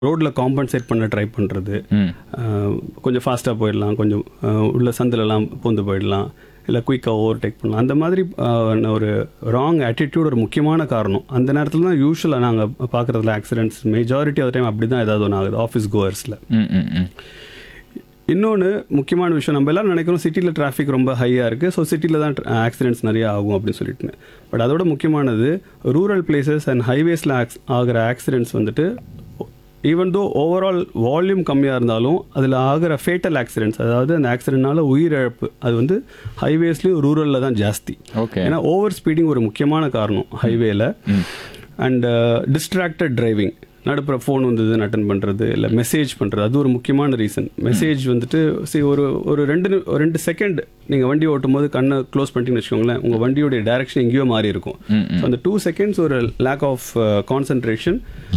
ரோட்டில் காம்பன்சேட் பண்ண ட்ரை பண்ணுறது ம் கொஞ்சம் ஃபாஸ்ட்டாக போயிடலாம் கொஞ்சம் அஹ், உள்ள சந்திலலாம் பூந்து போயிடலாம் இல்லை குயிக்காக ஓவர் டேக் பண்ணலாம் அந்த மாதிரி அஹ், ஒரு ராங் attitude ஒரு முக்கியமான காரணம் அந்த நேரத்தில் தான் யூஸ்வலாக நாங்கள் பார்க்குறதுல ஆக்சிடென்ட்ஸ் மெஜாரிட்டி ஆஃப் டைம் அப்படி தான் ஏதாவது ஒன்று ஆகுது ஆஃபீஸ் கோவர்ஸில் ம் ம் ம் இன்னொன்று முக்கியமான விஷயம் நம்ம எல்லாம் நினைக்கிறோம் சிட்டியில் டிராஃபிக் ரொம்ப ஹையாக இருக்குது ஸோ சிட்டியில் தான் ஆக்சிடென்ட்ஸ் நிறைய ஆகும் அப்படின்னு சொல்லிட்டு பட் அதோட முக்கியமானது ரூரல் பிளேசஸ் அண்ட் ஹைவேஸில் ஆகிற ஆக்சிடென்ட்ஸ் வந்துட்டு ஈவன் தோ ஓவரால் வால்யூம் கம்மியாக இருந்தாலும் அதில் ஆகிற ஃபேட்டல் ஆக்சிடென்ட்ஸ் அதாவது அந்த ஆக்சிடென்ட்னால உயிரிழப்பு அது வந்து ஹைவேஸ்லேயும் ரூரலில் தான் ஜாஸ்தி ஓகே ஏன்னா ஓவர் ஸ்பீடிங் ஒரு முக்கியமான காரணம் ஹைவேல அண்ட் டிஸ்ட்ராக்டட் டிரைவிங் நடுப்புற ஃபோன் வந்ததுன்னு அட்டன் பண்ணுறது இல்லை மெசேஜ் பண்ணுறது அது ஒரு முக்கியமான ரீசன் மெசேஜ் வந்துட்டு சரி ஒரு ஒரு ரெண்டு நி- ஒரு ரெண்டு செகண்ட் நீங்கள் வண்டி ஓட்டும் போது கண்ணை க்ளோஸ் பண்ணிட்டீங்கன்னு வச்சுக்கோங்களேன் உங்கள் வண்டியோடைய டைரக்ஷன் எங்கேயோ மாறி இருக்கும் ஸோ அந்த டூ செகண்ட்ஸ் ஒரு lack of concentration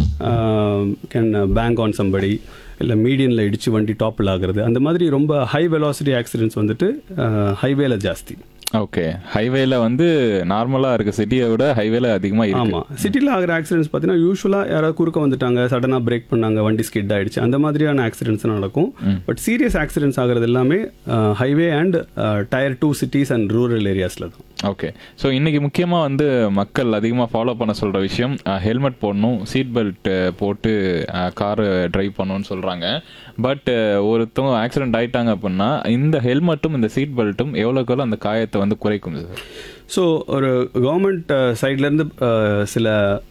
can bang on somebody இல்லை மீடியனில் இடித்து வண்டி டாப்பில் ஆகுறது அந்த மாதிரி ரொம்ப ஹை வெலாசிட்டி ஆக்சிடென்ட்ஸ் வந்துட்டு ஹைவேல ஜாஸ்தி ஓகே ஹைவேல வந்து நார்மலா இருக்க சிட்டியை விட ஹைவேல அதிகமா இருக்கு ஆமாம் சிட்டியில் ஆகிற ஆக்சிடென்ட்ஸ் பார்த்தீங்கன்னா யூஸ்வலாக யாராவது குறுக்க வந்துட்டாங்க சடனாக பிரேக் பண்ணாங்க வண்டி ஸ்கிட் ஆயிடுச்சு அந்த மாதிரியான ஆக்சிடென்ட்ஸ் நடக்கும் பட் சீரியஸ் ஆக்சிடென்ட்ஸ் ஆகிறது எல்லாமே highway and tier two cities and rural ஏரியாஸில் தான் ஓகே ஸோ இன்னைக்கு முக்கியமா வந்து மக்கள் அதிகமாக ஃபாலோ பண்ண சொல்ற விஷயம் ஹெல்மெட் போடணும் சீட் பெல்ட் போட்டு கார் டிரைவ் பண்ணணும்னு சொல்றாங்க பட் ஒருத்தவங்க ஆக்சிடென்ட் ஆயிட்டாங்க அப்படின்னா இந்த ஹெல்மெட்டும் இந்த சீட் பெல்ட்டும் எவ்வளோக்கு எவ்வளோ அந்த காயத்தை வந்து குறைக்கும் சார் ஸோ ஒரு கவர்மெண்ட் சைட்லேருந்து சில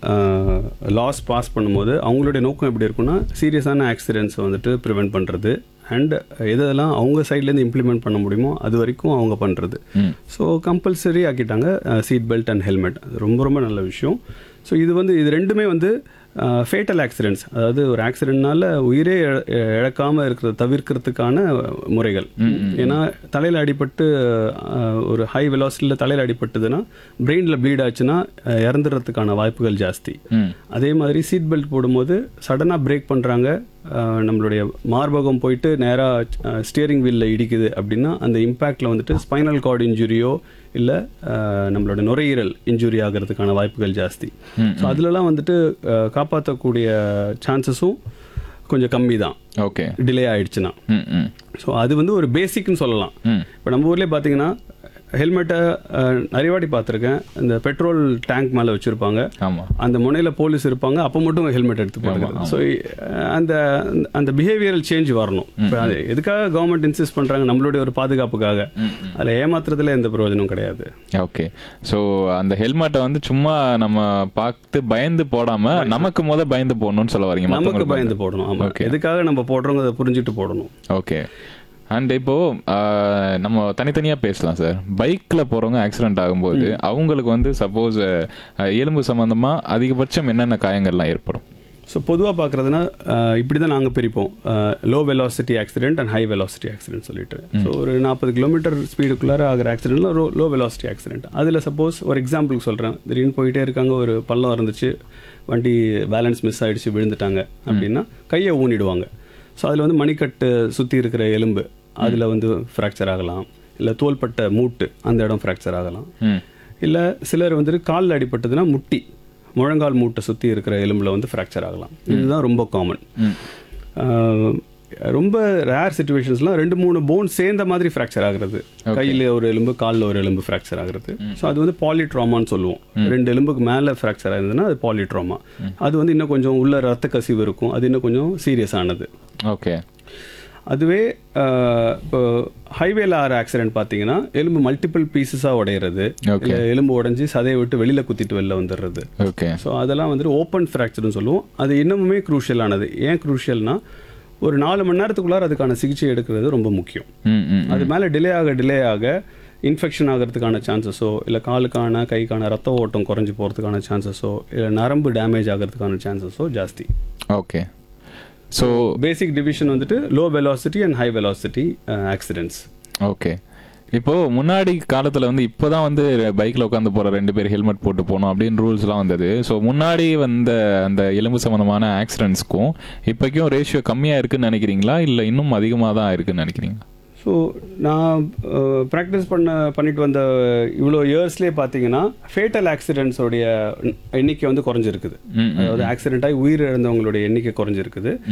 லாஸ் பாஸ் பண்ணும்போது அவங்களுடைய நோக்கம் எப்படி இருக்குன்னா சீரியஸான ஆக்சிடென்ட்ஸை வந்துட்டு ப்ரிவெண்ட் பண்ணுறது அண்ட் எதெல்லாம் அவங்க சைட்லேருந்து இம்ப்ளிமெண்ட் பண்ண முடியுமோ அது வரைக்கும் அவங்க பண்ணுறது ஸோ கம்பல்சரி ஆக்கிட்டாங்க சீட் பெல்ட் அண்ட் ஹெல்மெட் அது ரொம்ப ரொம்ப நல்ல விஷயம் ஸோ இது வந்து இது ரெண்டுமே வந்து ஃபேட்டல் ஆக்சிடென்ட்ஸ் அதாவது ஒரு ஆக்சிடென்ட்னால உயிரே இழ- இழக்காம இருக்கிறத தவிர்க்கிறதுக்கான முறைகள் ஏன்னா தலையில் அடிபட்டு அஹ், ஒரு ஹை வெலாசிட்டியில் தலையில் அடிபட்டுதுன்னா பிரெயினில் ப்ளீட் ஆச்சுன்னா அஹ், இறந்துடுறதுக்கான வாய்ப்புகள் ஜாஸ்தி ம் அதே மாதிரி சீட் பெல்ட் போடும்போது சடனாக பிரேக் பண்ணுறாங்க நம்மளுடைய மார்பகம் போயிட்டு நேராக ஸ்டியரிங் வீலில் இடிக்குது அப்படின்னா அந்த இம்பேக்டில் வந்துட்டு ஸ்பைனல் கார்டு இன்ஜுரியோ இல்லை நம்மளோட நுரையீரல் இன்ஜுரி ஆகிறதுக்கான வாய்ப்புகள் ஜாஸ்தி ஸோ அதுலலாம் வந்துட்டு அஹ், காப்பாற்றக்கூடிய சான்சஸும் கொஞ்சம் கம்மி தான் ஓகே டிலே ஆயிடுச்சுன்னா ம் ம் ஸோ அது வந்து ஒரு பேசிக்னு சொல்லலாம் ம் இப்போ நம்ம ஊர்லேயே பார்த்தீங்கன்னா ஹெல்மெட்டை நிறைய வாட்டி பார்த்துருக்கேன் இந்த பெட்ரோல் டேங்க் மேலே வச்சுருப்பாங்க ஆமாம் அந்த முனையில் போலீஸ் இருப்பாங்க அப்போ மட்டும் ஹெல்மெட் எடுத்து போடுவாங்க ஸோ அந்த அந்த பிஹேவியரல் சேஞ்ச் வரணும் இப்போ அது எதுக்காக கவர்மெண்ட் இன்சிஸ்ட் பண்ணுறாங்க நம்மளுடைய ஒரு பாதுகாப்புக்காக அதில் ஏமாத்துறதுல எந்த பிரயோஜனம் கிடையாது ஓகே ஸோ அந்த ஹெல்மெட்டை வந்து சும்மா நம்ம பார்த்து பயந்து போடாம நமக்கு முத பயந்து போடணும்னு சொல்ல வரீங்க நமக்கு மற்றவங்களுக்கு பயந்து போடணும் ஆமாம் எதுக்காக நம்ம போடுறோங்க அதை புரிஞ்சுட்டு போடணும் ஓகே அண்ட் இப்போ ஆஹ், நம்ம தனித்தனியா பேசலாம் சார் பைக்ல போறவங்க ஆக்சிடென்ட் ஆகும்போது அவங்களுக்கு வந்து சப்போஸ் எலும்பு சம்பந்தமா அதிகபட்சம் என்னென்ன காயங்கள்லாம் ஏற்படும் ஸோ பொதுவாக பார்க்குறதுனா இப்படி தான் நாங்கள் பிரிப்போம் low velocity accident and high velocity accident சொல்லிட்டு ஸோ ஒரு நாற்பது கிலோமீட்டர் ஸ்பீடுக்குள்ளார ஆகிற ஆக்சிடென்ட்லாம் லோ லோ வெலாசிட்டி ஆக்சிடென்ட் அதில் சப்போஸ் ஒரு எக்ஸாம்பிளுக்கு சொல்கிறேன் திடீர்னு போயிட்டே இருக்காங்க ஒரு பள்ளம் இருந்துச்சு வண்டி பேலன்ஸ் மிஸ் ஆயிடுச்சு விழுந்துட்டாங்க அப்படின்னா கையை ஊனிடுவாங்க ஸோ அதில் வந்து மணிக்கட்டு சுற்றி இருக்கிற எலும்பு அதில் வந்து ஃப்ராக்சர் ஆகலாம் இல்லை தோள்பட்ட மூட்டு அந்த இடம் ஃப்ராக்சர் ஆகலாம் ம் இல்லை சிலர் வந்துட்டு காலில் அடிபட்டதுன்னா முட்டி முழங்கால் மூட்டை சுற்றி இருக்கிற எலும்பில் வந்து ஃப்ராக்சர் ஆகலாம் இதுதான் ரொம்ப காமன் ரொம்ப ரேர் சுச்சுவேஷன்ஸ்லாம் ரெண்டு மூணு போன் சேர்ந்த மாதிரி ஃப்ராக்சர் ஆகுறது கையில் ஒரு எலும்பு காலில் ஒரு எலும்பு ஃப்ராக்சர் ஆகுறது ஸோ அது வந்து பாலிட்ராமான்னு சொல்லுவோம் ரெண்டு எலும்புக்கு மேலே ஃப்ராக்சர் ஆயிருந்ததுன்னா அது பாலிட்ராமா அது வந்து இன்னும் கொஞ்சம் உள்ள ரத்த கசிவு இருக்கும் அது இன்னும் கொஞ்சம் சீரியஸ் ஆனது ஓகே அதுவே அஹ், இப்போ ஹைவேல ஆகிற ஆக்சிடென்ட் பார்த்தீங்கன்னா எலும்பு மல்டிபிள் பீசஸாக உடையிறது Okay. இல்ல எலும்பு உடைஞ்சி சதையை விட்டு வெளியில் குத்திட்டு வெளில வந்துடுறது ஓகே ஸோ அதெல்லாம் வந்துட்டு ஓப்பன் ஃப்ராக்சர்னு சொல்லுவோம் அது இன்னமுமே க்ரூஷியலானது ஏன் க்ரூஷியல்னா ஒரு நாலு மணி நேரத்துக்குள்ளார அதுக்கான சிகிச்சை எடுக்கிறது ரொம்ப முக்கியம் ம் ம் அது மேலே டிலே ஆக டிலே ஆக இன்ஃபெக்ஷன் ஆகிறதுக்கான சான்சஸோ இல்லை காலுக்கான கைக்கான ரத்த ஓட்டம் குறைஞ்சி போகிறதுக்கான சான்சஸோ இல்லை நரம்பு டேமேஜ் ஆகிறதுக்கான சான்சஸோ ஜாஸ்தி ஓகே ஸோ பேசிக் டிவிஷன் வந்துட்டு low velocity and high velocity accidents okay இப்போ முன்னாடி காலத்துல வந்து இப்போதான் வந்து பைக்ல உட்காந்து போற ரெண்டு பேர் ஹெல்மெட் போட்டு போகணும் அப்படின்னு ரூல்ஸ்லாம் வந்தது ஸோ முன்னாடி வந்த அந்த எலும்பு சம்பந்தமான ஆக்சிடென்ட்ஸ்க்கும் இப்போக்கும் ரேஷியோ கம்மியா இருக்குன்னு நினைக்கிறீங்களா இல்லை இன்னும் அதிகமாக தான் இருக்குன்னு நினைக்கிறீங்க ஸோ நான் ப்ராக்டிஸ் பண்ண பண்ணிட்டு வந்த இவ்வளோ இயர்ஸ்லேயே பார்த்தீங்கன்னா ஃபேட்டல் ஆக்சிடென்ட்ஸோடைய எண்ணிக்கை வந்து குறைஞ்சிருக்குது ம், ம். அதாவது ஆக்சிடென்ட் ஆகி உயிர் இழந்தவங்களுடைய எண்ணிக்கை குறைஞ்சிருக்குது